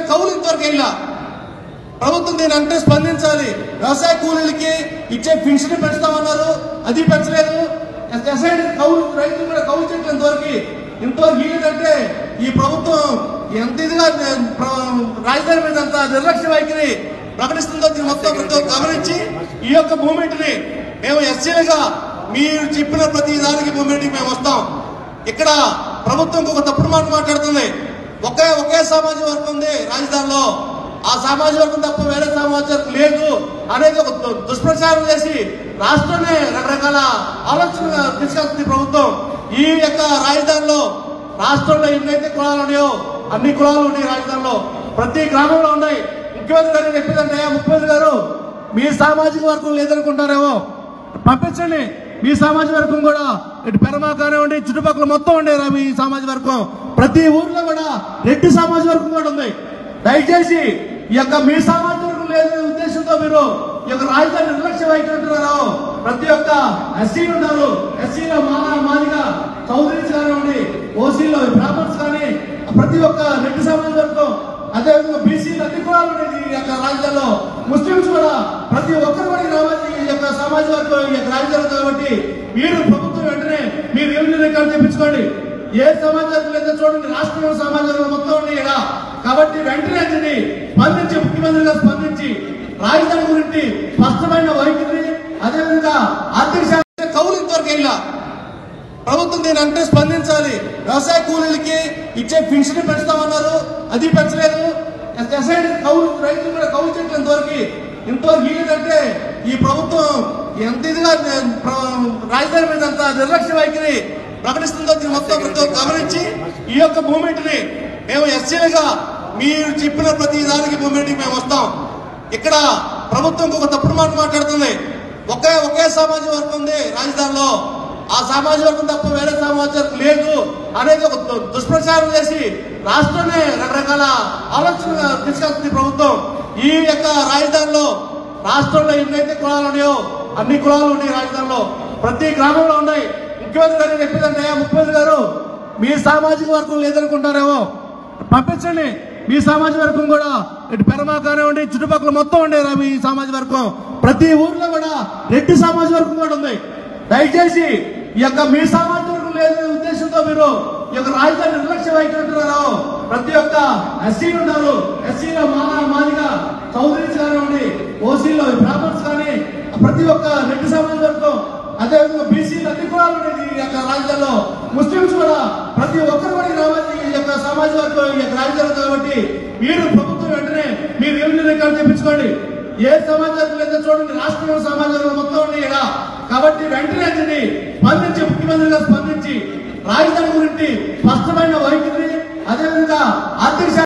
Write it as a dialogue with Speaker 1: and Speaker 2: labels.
Speaker 1: కౌలు ఇంతవరకు వెళ్ళా ప్రభుత్వం దీని అంటే స్పందించాలి వ్యవసాయ కూలీలకి ఇచ్చే పెన్షన్ పెంచుతామన్నారు అది పెంచలేదు ఎస్ఐ కౌలు రైతులు కూడా కౌలు చెట్లు ఇంతవరకు ఇంతవరకు ఇయ్యదంటే ఈ ప్రభుత్వం ఎంత ఇదిగా ప్ర- రాజధాని మీద అంత నిర్లక్ష్య వైఖరి ప్రకటిస్తుందో దీన్ని మొత్తం ప్రతి ఒక్కరు గమనించి ఈ యొక్క మూమెంట్ ని మేము ఎస్సీలుగా మీరు చెప్పిన ప్రతి దానికి మూమెంట్ మేము వస్తాం ఇక్కడ ప్రభుత్వం ఒక తప్పుడు మాట మాట్లాడుతుంది ఒకే ఒకే సామాజిక వర్గం ఉంది రాజధానిలో ఆ సామాజిక వర్గం తప్ప వేరే సామాజిక వర్గం లేదు అనేది ఒక దు- దుష్ప్రచారం చేసి రాష్ట్రాన్ని రకరకాల ఆలోచన తీసుకెళ్తుంది ప్రభుత్వం ఈ యొక్క రాజధానిలో రాష్ట్రంలో ఎన్నైతే కులాలు ఉన్నాయో అన్ని కులాలు ఉన్నాయి రాజధానిలో ప్రతి గ్రామంలో ఉన్నాయి ముఖ్యమంత్రి గారు చెప్పిందంటే ముఖ్యమంత్రి గారు మీ సామాజిక వర్గం లేదనుకుంటారేమో పంపించండి మీ సామాజిక వర్గం కూడా ఇటు పెరమా కానివ్వండి చుట్టుపక్కల మొత్తం ఉండేరా మీ సామాజిక వర్గం ప్రతి ఊర్లో కూడా రెడ్డి సామాజిక వర్గం కూడా ఉంది దయచేసి ఈ యొక్క మీ సామాజిక వర్గం లేదనే ఉద్దేశంతో మీరు ఈ యొక్క రాజధాని నిర్లక్ష్య వైఖరిస్తున్నారు ప్రతి ఒక్క ఎస్సీలు ఉన్నారు ఎస్సీలో మాలా మాదిగా చౌదరీస్ కానివ్వండి ఓసీలో బ్రాహ్మణ్స్ కానీ ప్రతి ఒక్క రెడ్డి సామాజిక వర్గం అదేవిధంగా బీసీలు అన్ని కులాలు ఉన్నాయి ఈ యొక్క రాజ్యాల్లో ముస్లింస్ కూడా ప్రతి ఒక్కరు కూడా ఈ రామాజీ ఈ యొక్క సమాజ వర్గం ఈ యొక్క రాజ్యాలు కాబట్టి మీరు ప్రభుత్వం వెంటనే మీరు రెవెన్యూ రికార్డు తెప్పించుకోండి ఏ సమాజ వర్గం లేదో చూడండి రాష్ట్రంలో సమాజ వర్గం మొత్తం ఉన్నాయి ఇక్కడ కాబట్టి వెంటనే దీన్ని స్పందించి ముఖ్యమంత్రిగా స్పందించి రాజధాని గురించి స్పష్టమైన వైఖరి అదేవిధంగా ఆర్థిక శాఖ కౌలు ఇంతవరకు వెళ్ళా ప్రభుత్వం దీని అంటే స్పందించాలి వ్యవసాయ కూలీలకి ఇచ్చే పెన్షన్ పెంచుతామన్నారు అది పెంచలేదు ఎస్ఐ కౌలు రైతులు కూడా కౌలు చెట్లు ఇంతవరకు ఇంతవరకు ఇయ్యదంటే ఈ ప్రభుత్వం ఎంత ఇదిగా ప్ర- రాజధాని మీద అంత నిర్లక్ష్య వైఖరి ప్రకటిస్తుందో దీన్ని మొత్తం ప్రతి ఒక్కరు గమనించి ఈ యొక్క మూమెంట్ ని మేము ఎస్సీలుగా మీరు చెప్పిన ప్రతి దానికి మూమెంట్ కి మేము వస్తాం ఇక్కడ ప్రభుత్వం ఒక తప్పుడు మాట మాట్లాడుతుంది ఒకే ఒకే సామాజిక వర్గం ఉంది రాజధానిలో ఆ సామాజిక వర్గం తప్ప వేరే సామాజిక వర్గం లేదు అనేది ఒక దు- దుష్ప్రచారం చేసి రాష్ట్రాన్ని రకరకాల ఆలోచన తీసుకెళ్తుంది ప్రభుత్వం ఈ యొక్క రాజధానిలో రాష్ట్రంలో ఎన్నైతే కులాలు ఉన్నాయో అన్ని కులాలు ఉన్నాయి రాజధానిలో ప్రతి గ్రామంలో ఉన్నాయి ముఖ్యమంత్రి గారు చెప్పిందంటే ముఖ్యమంత్రి గారు మీ సామాజిక వర్గం లేదనుకుంటారేమో పంపించండి మీ సామాజిక వర్గం కూడా ఇటు పెరమా కానివ్వండి చుట్టుపక్కల మొత్తం ఉండేరా మీ సామాజిక వర్గం ప్రతి ఊర్లో కూడా రెడ్డి సామాజిక వర్గం కూడా ఉంది దయచేసి ఈ యొక్క మీ సామాజిక వర్గం లేదనే ఉద్దేశంతో మీరు ఈ యొక్క రాజధాని నిర్లక్ష్య వైఖరిస్తున్నారు ప్రతి ఒక్క ఎస్సీలు ఉన్నారు ఎస్సీలో మాలా మాదిగా చౌదరీస్ కానివ్వండి ఓసీలో బ్రాహ్మణ్స్ కానీ ప్రతి ఒక్క రెడ్డి సమాజ వర్గం అదేవిధంగా బీసీలు అన్ని కులాలు ఉన్నాయి ఈ యొక్క రాజ్యాల్లో ముస్లింస్ కూడా ప్రతి ఒక్కరు కూడా ఈ రామాజీ ఈ యొక్క సమాజ వర్గం ఈ యొక్క రాజ్యాలు కాబట్టి మీరు ప్రభుత్వం వెంటనే మీరు రెవెన్యూ రికార్డు తెప్పించుకోండి ఏ సమాజ వర్గం లేదో చూడండి రాష్ట్రంలో సమాజ వర్గం మొత్తం ఉన్నాయి ఇక్కడ కాబట్టి వెంటనే దీన్ని స్పందించి ముఖ్యమంత్రిగా స్పందించి రాజధాని గురించి స్పష్టమైన వైఖరి అదేవిధంగా ఆర్థిక శాఖ